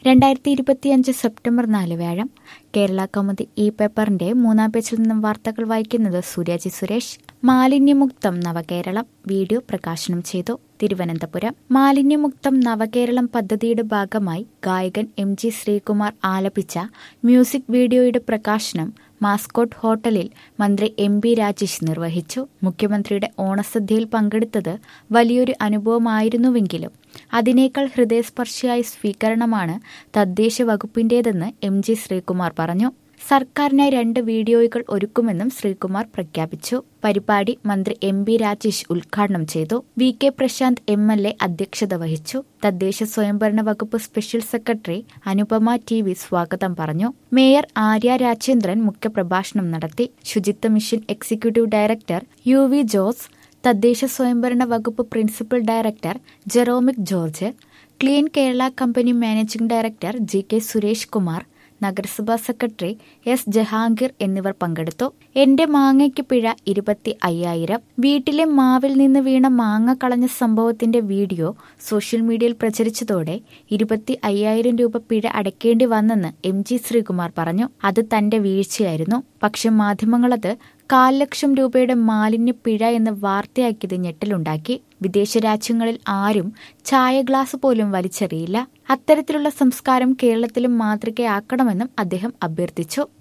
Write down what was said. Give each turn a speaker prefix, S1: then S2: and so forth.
S1: രണ്ടായിരത്തി ഇരുപത്തിയഞ്ച് സെപ്റ്റംബർ നാല് വ്യാഴം കേരള കൗമുദി ഇ പേപ്പറിന്റെ മൂന്നാം പേജിൽ നിന്നും വാർത്തകൾ വായിക്കുന്നത് സൂര്യാജി സുരേഷ് മാലിന്യമുക്തം നവകേരളം വീഡിയോ പ്രകാശനം ചെയ്തു തിരുവനന്തപുരം മാലിന്യമുക്തം നവകേരളം പദ്ധതിയുടെ ഭാഗമായി ഗായകൻ എം ജി ശ്രീകുമാർ ആലപിച്ച മ്യൂസിക് വീഡിയോയുടെ പ്രകാശനം മാസ്കോട്ട് ഹോട്ടലിൽ മന്ത്രി എം ബി രാജേഷ് നിർവഹിച്ചു മുഖ്യമന്ത്രിയുടെ ഓണസദ്യയിൽ പങ്കെടുത്തത് വലിയൊരു അനുഭവമായിരുന്നുവെങ്കിലും അതിനേക്കാൾ ഹൃദയസ്പർശിയായ സ്വീകരണമാണ് തദ്ദേശ വകുപ്പിന്റേതെന്ന് എം ജി ശ്രീകുമാർ പറഞ്ഞു സർക്കാരിനായി രണ്ട് വീഡിയോകൾ ഒരുക്കുമെന്നും ശ്രീകുമാർ പ്രഖ്യാപിച്ചു പരിപാടി മന്ത്രി എം ബി രാജേഷ് ഉദ്ഘാടനം ചെയ്തു V K Prashanth M L A അധ്യക്ഷത വഹിച്ചു തദ്ദേശ സ്വയംഭരണ വകുപ്പ് special secretary Anupama T V സ്വാഗതം പറഞ്ഞു മേയർ ആര്യ രാജേന്ദ്രൻ മുഖ്യപ്രഭാഷണം നടത്തി Suchitwa mission executive director U V Jose തദ്ദേശ സ്വയംഭരണ വകുപ്പ് principal director Jeromic George clean Kerala company managing director G K Suresh Kumar നഗരസഭാ സെക്രട്ടറി എസ് ജഹാംഗീർ എന്നിവർ പങ്കെടുത്തു എന്റെ മാങ്ങയ്ക്ക് പിഴ ഇരുപത്തി അയ്യായിരം വീട്ടിലെ മാവിൽ നിന്ന് വീണ മാങ്ങ കളഞ്ഞ സംഭവത്തിന്റെ വീഡിയോ സോഷ്യൽ മീഡിയയിൽ പ്രചരിച്ചതോടെ ഇരുപത്തി അയ്യായിരം രൂപ പിഴ അടയ്ക്കേണ്ടി വന്നെന്ന് എം ജി ശ്രീകുമാർ പറഞ്ഞു അത് തന്റെ വീഴ്ചയായിരുന്നു പക്ഷെ മാധ്യമങ്ങളത് കാൽ ലക്ഷം രൂപയുടെ മാലിന്യ പിഴ എന്ന് വാർത്തയാക്കിയത് ഞെട്ടലുണ്ടാക്കി വിദേശ രാജ്യങ്ങളിൽ ആരും ചായ ഗ്ലാസ് പോലും വലിച്ചെറിയില്ല അത്തരത്തിലുള്ള സംസ്കാരം കേരളത്തിലും മാതൃകയാക്കണമെന്നും അദ്ദേഹം അഭ്യർത്ഥിച്ചു